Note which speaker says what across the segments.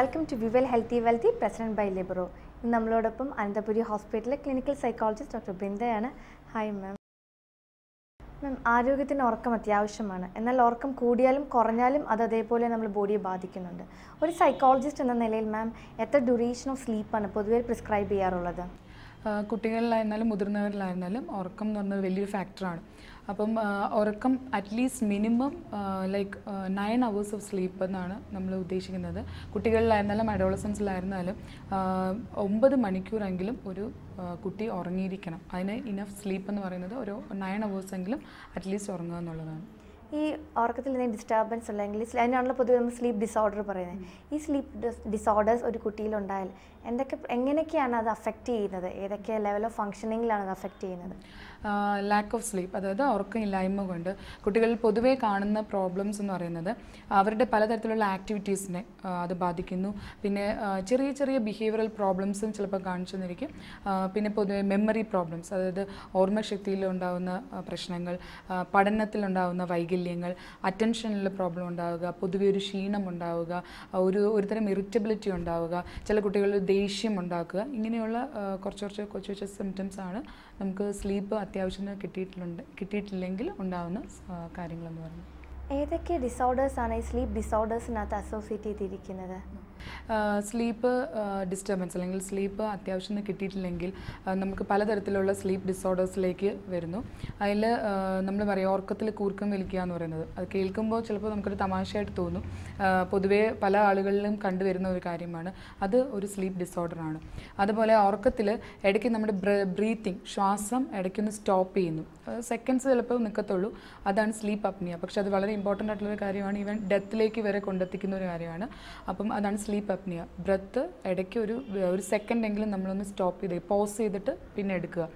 Speaker 1: welcome to Vivel healthy wealthy presented by Libero ഇന്ന് നമ്മളോടൊപ്പം അനന്തപുരി ഹോസ്പിറ്റലിലെ ക്ലിനിക്കൽ സൈക്കോളജിസ്റ്റ് ഡോക്ടർ ബൃന്ദയാണ് ഹായ് മാം മാം ആരോഗ്യത്തിന് ഉറക്കം അത്യാവശ്യമാണ് എന്നാൽ ഉറക്കം കൂടിയാലും കുറഞ്ഞാലും അത് അതേപോലെ നമ്മൾ ബോഡിയെ ബാധിക്കുന്നുണ്ട് ഒരു സൈക്കോളജിസ്റ്റ് എന്ന നിലയിൽ മാം എത്ര ഡ്യൂറേഷൻ ഓഫ് സ്ലീപ്പാണ് പൊതുവെ പ്രിസ്ക്രൈബ് ചെയ്യാറുള്ളത്
Speaker 2: ആ, കുട്ടികളിലായിരുന്നാലും മുതിർന്നവരിലായിരുന്നാലും ഉറക്കം എന്ന് പറഞ്ഞത് വലിയൊരു ഫാക്ടറാണ് അപ്പം ആ, ഉറക്കം at least minimum like nine hours of sleep എന്നാണ് നമ്മൾ ഉദ്ദേശിക്കുന്നത് കുട്ടികളിലായിരുന്നാലും അഡോളസൻസിലായിരുന്നാലും ആ, ഒമ്പത് മണിക്കൂറെങ്കിലും ഒരു ആ, കുട്ടി ഉറങ്ങിയിരിക്കണം അതിന് ഇനഫ് സ്ലീപ്പ് എന്ന് പറയുന്നത് ഒരു നയൻ അവേഴ്സ് എങ്കിലും അറ്റ്ലീസ്റ്റ് ഉറങ്ങുക എന്നുള്ളതാണ്
Speaker 1: ഈ ഉറക്കത്തിൽ എന്തെങ്കിലും ഡിസ്റ്റർബൻസ് അല്ലെങ്കിൽ സ്ല- അതിനാണല്ലോ പൊതുവെ നമ്മൾ സ്ലീപ്പ് ഡിസോർഡർ പറയുന്നത് ഈ സ്ലീപ്പ് ഡിസോർഡേഴ്സ് ഒരു കുട്ടിയിലുണ്ടായാൽ എന്തൊക്കെ എങ്ങനെയൊക്കെയാണ് അത് അഫക്റ്റ് ചെയ്യുന്നത് ഏതൊക്കെ ലെവൽ ഓഫ് ഫങ്ഷനിങ്ങിലാണ് അത് അഫക്റ്റ് ചെയ്യുന്നത്
Speaker 2: ലാക്ക് ഓഫ് സ്ലീപ്പ് അതായത് ഉറക്കമില്ലായ്മ കൊണ്ട് കുട്ടികളിൽ പൊതുവേ കാണുന്ന പ്രോബ്ലംസ് എന്ന് പറയുന്നത് അവരുടെ പലതരത്തിലുള്ള ആക്ടിവിറ്റീസിനെ ആ, അത് ബാധിക്കുന്നു പിന്നെ ആ, ചെറിയ ചെറിയ ബിഹേവിയറൽ പ്രോബ്ലംസും ചിലപ്പോൾ കാണിച്ചു തന്നിരിക്കും ആ, പിന്നെ പൊതുവെ മെമ്മറി പ്രോബ്ലംസ് അതായത് ഓർമ്മശക്തിയിൽ ഉണ്ടാകുന്ന ആ, പ്രശ്നങ്ങൾ ആ, പഠനത്തിലുണ്ടാകുന്ന വൈകല്യങ്ങൾ അറ്റൻഷനിൽ പ്രോബ്ലം ഉണ്ടാവുക പൊതുവെ ഒരു ക്ഷീണം ഉണ്ടാവുക ആ, ഒരു ഒരുതരം ഇറിറ്റബിലിറ്റി ഉണ്ടാവുക ചില കുട്ടികളിൽ ദേഷ്യം ഉണ്ടാക്കുക ഇങ്ങനെയുള്ള ആ, കുറച്ച് കുറച്ച് കൊച്ചു കൊച്ചു സിംറ്റംസ് ആണ് നമുക്ക് സ്ലീപ്പ് അത്യാവശ്യത്തിന് കിട്ടിയിട്ടുണ്ട് കിട്ടിയിട്ടില്ലെങ്കിൽ ഉണ്ടാകുന്ന ആ, കാര്യങ്ങളെന്ന് പറയുന്നത്
Speaker 1: ഏതൊക്കെ ഡിസോർഡേഴ്സ് ആണ് ഈ സ്ലീപ്പ് ഡിസോർഡേഴ്സിനകത്ത് അസോസിയേറ്റ് ചെയ്തിരിക്കുന്നത്
Speaker 2: സ്ലീപ്പ് ഡിസ്റ്റർബൻസ് അല്ലെങ്കിൽ സ്ലീപ്പ് അത്യാവശ്യം കിട്ടിയിട്ടില്ലെങ്കിൽ ആ, നമുക്ക് പലതരത്തിലുള്ള സ്ലീപ്പ് ഡിസോർഡേഴ്സിലേക്ക് വരുന്നു അതിൽ നമ്മൾ പറയും ഉറക്കത്തിൽ കൂർക്കം വലിക്കുക എന്ന് പറയുന്നത് അത് കേൾക്കുമ്പോൾ ചിലപ്പോൾ നമുക്കൊരു തമാശയായിട്ട് തോന്നും ആ, പൊതുവേ പല ആളുകളിലും കണ്ടുവരുന്ന ഒരു കാര്യമാണ് അത് ഒരു സ്ലീപ്പ് ഡിസോർഡറാണ് അതുപോലെ ഉറക്കത്തിൽ ഇടയ്ക്ക് നമ്മുടെ ബ്രീത്തിങ് ശ്വാസം ഇടയ്ക്കൊന്ന് സ്റ്റോപ്പ് ചെയ്യുന്നു സെക്കൻഡ്സ് ചിലപ്പോൾ നിൽക്കത്തുള്ളൂ അതാണ് സ്ലീപ്പ് അപ്നിയ പക്ഷെ അത് വളരെ ഇമ്പോർട്ടൻ്റ് ആയിട്ടുള്ള കാര്യമാണ് ഈവൻ ഡെത്തിലേക്ക് വരെ കൊണ്ടെത്തിക്കുന്ന ഒരു കാര്യമാണ് അപ്പം അതാണ് സ്ലീപ്പ് അപ്നിയ ബ്രത്ത് ഇടയ്ക്ക് ഒരു ഒരു സെക്കൻഡ് എങ്കിലും നമ്മളൊന്ന് സ്റ്റോപ്പ് ചെയ്ത് പോസ് ചെയ്തിട്ട് പിന്നെ എടുക്കുക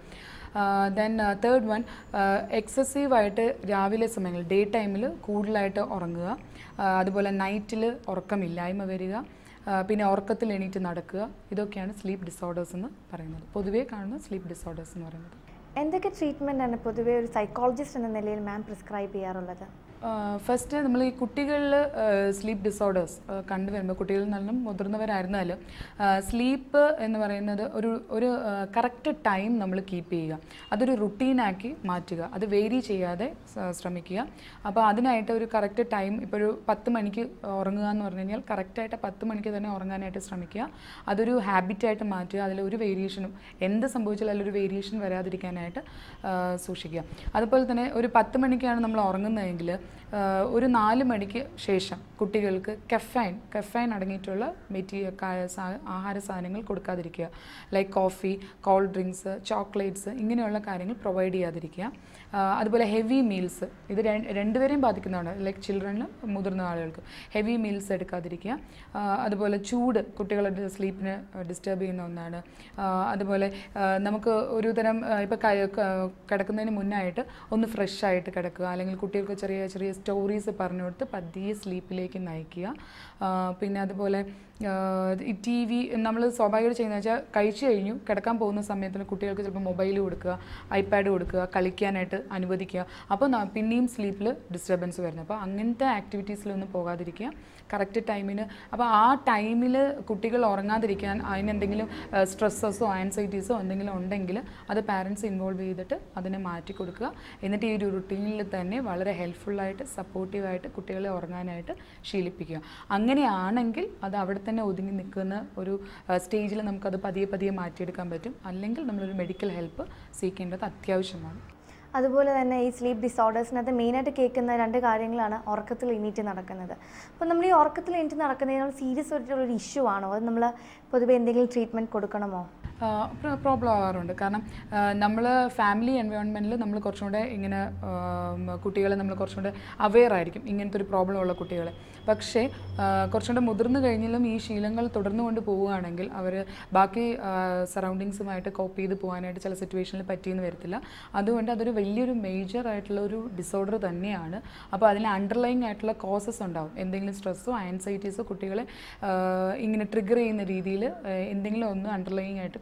Speaker 2: ദെൻ തേർഡ് വൺ എക്സസീവായിട്ട് രാവിലെ സമയങ്ങളിൽ ഡേ ടൈമിൽ കൂടുതലായിട്ട് ഉറങ്ങുക ആ, അതുപോലെ നൈറ്റിൽ ഉറക്കമില്ലായ്മ വരിക ആ, പിന്നെ ഉറക്കത്തിൽ എണീറ്റ് നടക്കുക ഇതൊക്കെയാണ് സ്ലീപ്പ് ഡിസോർഡേഴ്സ് എന്ന് പറയുന്നത് പൊതുവേ കാണുന്ന സ്ലീപ്പ് ഡിസോർഡേഴ്സ് എന്ന് പറയുന്നത്
Speaker 1: എന്തൊക്കെ ട്രീറ്റ്മെൻ്റ് ആണ് പൊതുവെ ഒരു സൈക്കോളജിസ്റ്റ് എന്ന നിലയിൽ മാം പ്രിസ്ക്രൈബ് ചെയ്യാറുള്ളത്
Speaker 2: ഫസ്റ്റ് നമ്മൾ ഈ കുട്ടികളിൽ സ്ലീപ്പ് ഡിസോർഡേഴ്സ് കണ്ടുവരുമ്പോൾ കുട്ടികളിൽ നിന്നും മുതിർന്നവരായിരുന്നാലും സ്ലീപ്പ് എന്ന് പറയുന്നത് ഒരു ഒരു കറക്റ്റ് ടൈം നമ്മൾ കീപ്പ് ചെയ്യുക അതൊരു റുട്ടീനാക്കി മാറ്റുക അത് വേരി ചെയ്യാതെ സ- ശ്രമിക്കുക അപ്പോൾ അതിനായിട്ട് ഒരു കറക്റ്റ് ടൈം ഇപ്പോൾ ഒരു പത്ത് മണിക്ക് ഉറങ്ങുക എന്ന് പറഞ്ഞു കഴിഞ്ഞാൽ കറക്റ്റായിട്ട് പത്ത് മണിക്ക് തന്നെ ഉറങ്ങാനായിട്ട് ശ്രമിക്കുക അതൊരു ഹാബിറ്റായിട്ട് മാറ്റുക അതിൽ ഒരു വേരിയേഷനും എന്ത് സംഭവിച്ചാലും അതിലൊരു വേരിയേഷൻ വരാതിരിക്കാനായിട്ട് ആ, സൂക്ഷിക്കുക അതുപോലെ തന്നെ ഒരു പത്ത് മണിക്കാണ് നമ്മൾ ഉറങ്ങുന്നതെങ്കിൽ ആ, ഒരു നാല് മണിക്ക് ശേഷം കുട്ടികൾക്ക് കെഫൈൻ കെഫൈൻ അടങ്ങിയിട്ടുള്ള മെറ്റീരിയൽ ആഹാര സാധനങ്ങൾ കൊടുക്കാതിരിക്കുക like coffee cold drinks chocolates ഇങ്ങനെയുള്ള കാര്യങ്ങൾ പ്രൊവൈഡ് ചെയ്യാതിരിക്കുക ആ, അതുപോലെ ഹെവി മീൽസ് ഇത് ര- രണ്ടുപേരെയും ബാധിക്കുന്നതാണ് ലൈക്ക് ചിൽഡ്രനിലും മുതിർന്ന ആളുകൾക്ക് ഹെവി മീൽസ് എടുക്കാതിരിക്കുക ആ, അതുപോലെ ചൂട് കുട്ടികളുടെ സ്ലീപ്പിനെ ഡിസ്റ്റർബ് ചെയ്യുന്ന ഒന്നാണ് ആ, അതുപോലെ ആ, നമുക്ക് ഒരു തരം ഇപ്പോൾ കിടക്കുന്നതിന് മുന്നായിട്ട് ഒന്ന് ഫ്രഷ് ആയിട്ട് കിടക്കുക അല്ലെങ്കിൽ കുട്ടികൾക്ക് ചെറിയ ചെറിയ സ്റ്റോറീസ് പറഞ്ഞു കൊടുത്ത് പതിയെ സ്ലീപ്പിലേക്ക് നയിക്കുക ആ, പിന്നെ അതുപോലെ ആ, ഈ ടി വി നമ്മൾ സ്വാഭാവികമായിട്ട് ചെയ്യുന്നത് വെച്ചാൽ കഴിച്ചു കഴിഞ്ഞു കിടക്കാൻ പോകുന്ന സമയത്തിന് കുട്ടികൾക്ക് ചിലപ്പോൾ മൊബൈൽ കൊടുക്കുക ഐപാഡ് കൊടുക്കുക കളിക്കാനായിട്ട് അനുവദിക്കുക അപ്പോൾ ന- പിന്നെയും സ്ലീപ്പിൽ ഡിസ്റ്റർബൻസ് വരുന്നത് അപ്പോൾ അങ്ങനത്തെ ആക്ടിവിറ്റീസിലൊന്നും പോകാതിരിക്കുക കറക്റ്റ് ടൈമിന് അപ്പോൾ ആ ടൈമിൽ കുട്ടികൾ ഉറങ്ങാതിരിക്കാൻ അതിനെന്തെങ്കിലും സ്ട്രെസ്സസോ ആൻസൈറ്റീസോ എന്തെങ്കിലും ഉണ്ടെങ്കിൽ അത് പാരൻസ് ഇൻവോൾവ് ചെയ്തിട്ട് അതിനെ മാറ്റി കൊടുക്കുക എന്നിട്ട് ഈ ഒരു റുട്ടീനിൽ തന്നെ വളരെ ഹെൽപ്ഫുള്ളായിട്ട് സപ്പോർട്ടീവായിട്ട് കുട്ടികളെ ഉറങ്ങാനായിട്ട് ശീലിപ്പിക്കുക അങ്ങനെയാണെങ്കിൽ അത് അവിടെ തന്നെ ഒതുങ്ങി നിൽക്കുന്ന ഒരു സ്റ്റേജിൽ നമുക്കത് പതിയെ പതിയെ മാറ്റിയെടുക്കാൻ പറ്റും അല്ലെങ്കിൽ നമ്മളൊരു മെഡിക്കൽ ഹെൽപ്പ് സ്വീകരിക്കേണ്ടത് അത്യാവശ്യമാണ്
Speaker 1: അതുപോലെ തന്നെ ഈ സ്ലീപ്പ് ഡിസോർഡേഴ്സിനകത്ത് മെയിനായിട്ട് കേൾക്കുന്ന രണ്ട് കാര്യങ്ങളാണ് ഉറക്കത്തിൽ എണീറ്റ് നടക്കുന്നത് അപ്പോൾ നമ്മൾ ഈ ഉറക്കത്തിൽ എണീറ്റ് നടക്കുന്നതിനുള്ള സീരിയസ് ആയിട്ടുള്ള ഒരു ഇഷ്യൂ ആണോ അത് നമ്മൾ പൊതുവെ എന്തെങ്കിലും ട്രീറ്റ്മെൻറ്റ് കൊടുക്കണമോ
Speaker 2: പ്രോബ്ലം ആവാറുണ്ട് കാരണം നമ്മൾ ഫാമിലി എൻവയോൺമെൻറ്റിൽ നമ്മൾ കുറച്ചും കൂടെ ഇങ്ങനെ ആം, കുട്ടികളെ നമ്മൾ കുറച്ചും കൂടെ അവെയർ ആയിരിക്കും ഇങ്ങനത്തെ ഒരു പ്രോബ്ലം ഉള്ള കുട്ടികളെ പക്ഷേ ആ, കുറച്ചും കൂടെ മുതിർന്നു കഴിഞ്ഞാലും ഈ ശീലങ്ങൾ തുടർന്നു കൊണ്ട് പോവുകയാണെങ്കിൽ അവർ ബാക്കി സറൗണ്ടിങ്സുമായിട്ട് കോപ്പ് ചെയ്ത് പോകാനായിട്ട് ചില സിറ്റുവേഷനിൽ പറ്റിയെന്ന് വരത്തില്ല അതുകൊണ്ട് അതൊരു വലിയൊരു മേജർ ആയിട്ടുള്ള ഒരു ഡിസോർഡർ തന്നെയാണ് അപ്പോൾ അതിന് അണ്ടർലൈങ് ആയിട്ടുള്ള കോസസ് ഉണ്ടാവും എന്തെങ്കിലും സ്ട്രെസ്സോ ആൻസൈറ്റീസോ കുട്ടികളെ ആ, ഇങ്ങനെ ട്രിഗർ ചെയ്യുന്ന രീതിയിൽ എന്തെങ്കിലും ഒന്ന് അണ്ടർലൈങ് ആയിട്ട്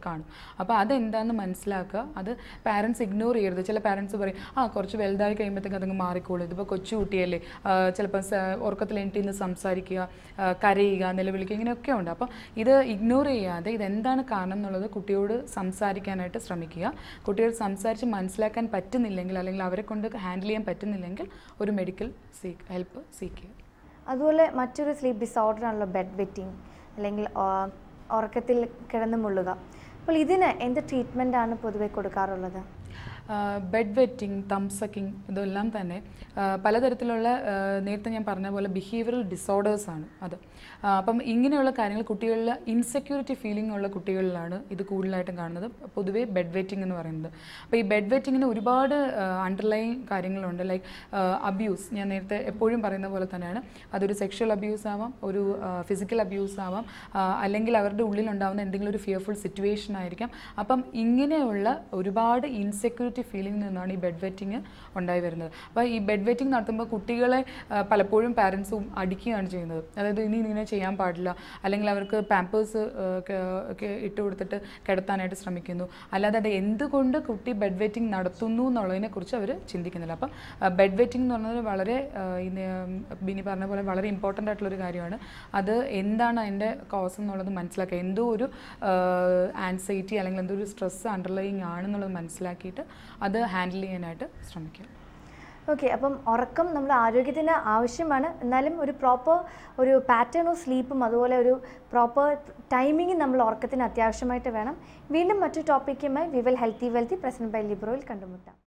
Speaker 2: കാണും അപ്പോൾ അതെന്താണെന്ന് മനസ്സിലാക്കുക അത് പാരൻസ് ഇഗ്നോർ ചെയ്യരുത് ചില പാരൻസ് പറയും ആ കുറച്ച് വലുതായി കഴിയുമ്പോഴത്തേക്ക് അതങ്ങ് മാറിക്കോളും ഇതിപ്പോൾ കൊച്ചു കുട്ടിയല്ലേ ആ, ചിലപ്പോൾ സ- ഉറക്കത്തിൽ എണീറ്റ് നിന്ന് സംസാരിക്കുക ആ, കരയുക നിലവിളിക്കുക ഇങ്ങനെയൊക്കെ ഉണ്ട് അപ്പം ഇത് ഇഗ്നോർ ചെയ്യാതെ ഇതെന്താണ് കാരണം എന്നുള്ളത് കുട്ടിയോട് സംസാരിക്കാനായിട്ട് ശ്രമിക്കുക കുട്ടികൾ സംസാരിച്ച് മനസ്സിലാക്കാൻ പറ്റുന്നില്ലെങ്കിൽ അല്ലെങ്കിൽ അവരെ കൊണ്ട് ഹാൻഡിൽ ചെയ്യാൻ പറ്റുന്നില്ലെങ്കിൽ ഒരു മെഡിക്കൽ സീക്ക് ഹെൽപ്പ് സീക്ക് ചെയ്യുക
Speaker 1: അതുപോലെ മറ്റൊരു സ്ലീപ്പ് ഡിസോർഡർ ആണല്ലോ ബെഡ് വെറ്റിംഗ് അല്ലെങ്കിൽ ആ, ഉറക്കത്തിൽ കിടന്ന് മുള്ളുക അപ്പോൾ ഇതിന് എന്ത് ട്രീറ്റ്മെൻ്റ് ആണ് പൊതുവെ കൊടുക്കാറുള്ളത്
Speaker 2: ബെഡ് വെറ്റിംഗ് തംസക്കിങ് ഇതെല്ലാം തന്നെ ആ, പലതരത്തിലുള്ള ആ, നേരത്തെ ഞാൻ പറഞ്ഞ പോലെ ബിഹേവിയറൽ ഡിസോർഡേഴ്സ് ആണ് അത് ആ, അപ്പം ഇങ്ങനെയുള്ള കാര്യങ്ങൾ കുട്ടികളിൽ ഇൻസെക്യൂരിറ്റി ഫീലിംഗ് ഉള്ള കുട്ടികളിലാണ് ഇത് കൂടുതലായിട്ടും കാണുന്നത് പൊതുവേ ബെഡ് വെറ്റിംഗ് എന്ന് പറയുന്നത് അപ്പോൾ ഈ ബെഡ് വെറ്റിങ്ങിന് ഒരുപാട് അണ്ടർലൈൻ കാര്യങ്ങളുണ്ട് ലൈക്ക് അബ്യൂസ് ഞാൻ നേരത്തെ എപ്പോഴും പറയുന്ന പോലെ തന്നെയാണ് അതൊരു സെക്ഷൽ അബ്യൂസ് ആവാം ഒരു ഫിസിക്കൽ അബ്യൂസ് ആവാം ആ, അല്ലെങ്കിൽ അവരുടെ ഉള്ളിലുണ്ടാകുന്ന എന്തെങ്കിലും ഒരു ഫിയർഫുൾ സിറ്റുവേഷൻ ആയിരിക്കാം അപ്പം ഇങ്ങനെയുള്ള ഒരുപാട് ഇൻസെക്യൂരിറ്റി ഫീലിംഗ് നിന്നാണ് ഈ ബെഡ് വെറ്റിംഗ് ഉണ്ടായി വരുന്നത് അപ്പോൾ ഈ ബെഡ് വെറ്റിംഗ് നടത്തുമ്പോൾ കുട്ടികളെ ആ, പലപ്പോഴും പാരൻസും അടിക്കുകയാണ് ചെയ്യുന്നത് അതായത് ഇനി ഇങ്ങനെ ചെയ്യാൻ പാടില്ല അല്ലെങ്കിൽ അവർക്ക് പാമ്പേഴ്സ് ഒക്കെ ഇട്ട് കൊടുത്തിട്ട് കിടത്താനായിട്ട് ശ്രമിക്കുന്നു അല്ലാതെ അത് എന്തുകൊണ്ട് കുട്ടി ബെഡ് വെറ്റിംഗ് നടത്തുന്നു എന്നുള്ളതിനെക്കുറിച്ച് അവർ ചിന്തിക്കുന്നില്ല അപ്പം ബെഡ് വെറ്റിംഗ് എന്ന് പറയുന്നത് വളരെ ആ, ഇന്ന് ബിനി പറഞ്ഞ പോലെ വളരെ ഇമ്പോർട്ടൻ്റ് ആയിട്ടുള്ളൊരു കാര്യമാണ് അത് എന്താണ് അതിൻ്റെ കോസ് എന്നുള്ളത് മനസ്സിലാക്കുക എന്തോ ഒരു ആൻസൈറ്റി അല്ലെങ്കിൽ എന്തോ ഒരു സ്ട്രെസ് അണ്ടർലൈങ് ആണെന്നുള്ളത് മനസ്സിലാക്കിയിട്ട് അത് ഹാൻഡിൽ ചെയ്യാനായിട്ട് ശ്രമിക്കുക
Speaker 1: ഓക്കെ അപ്പം ഉറക്കം നമ്മുടെ ആരോഗ്യത്തിന് ആവശ്യമാണ് എന്നാലും ഒരു പ്രോപ്പർ ഒരു പാറ്റേൺ ഓഫ് സ്ലീപ്പും അതുപോലെ ഒരു പ്രോപ്പർ ടൈമിങ്ങും നമ്മൾ ഉറക്കത്തിന് അത്യാവശ്യമായിട്ട് വേണം വീണ്ടും മറ്റു ടോപ്പിക്കുമായി Vivel healthy wealthy present by ലിബ്രോയിൽ കണ്ടുമുട്ടാം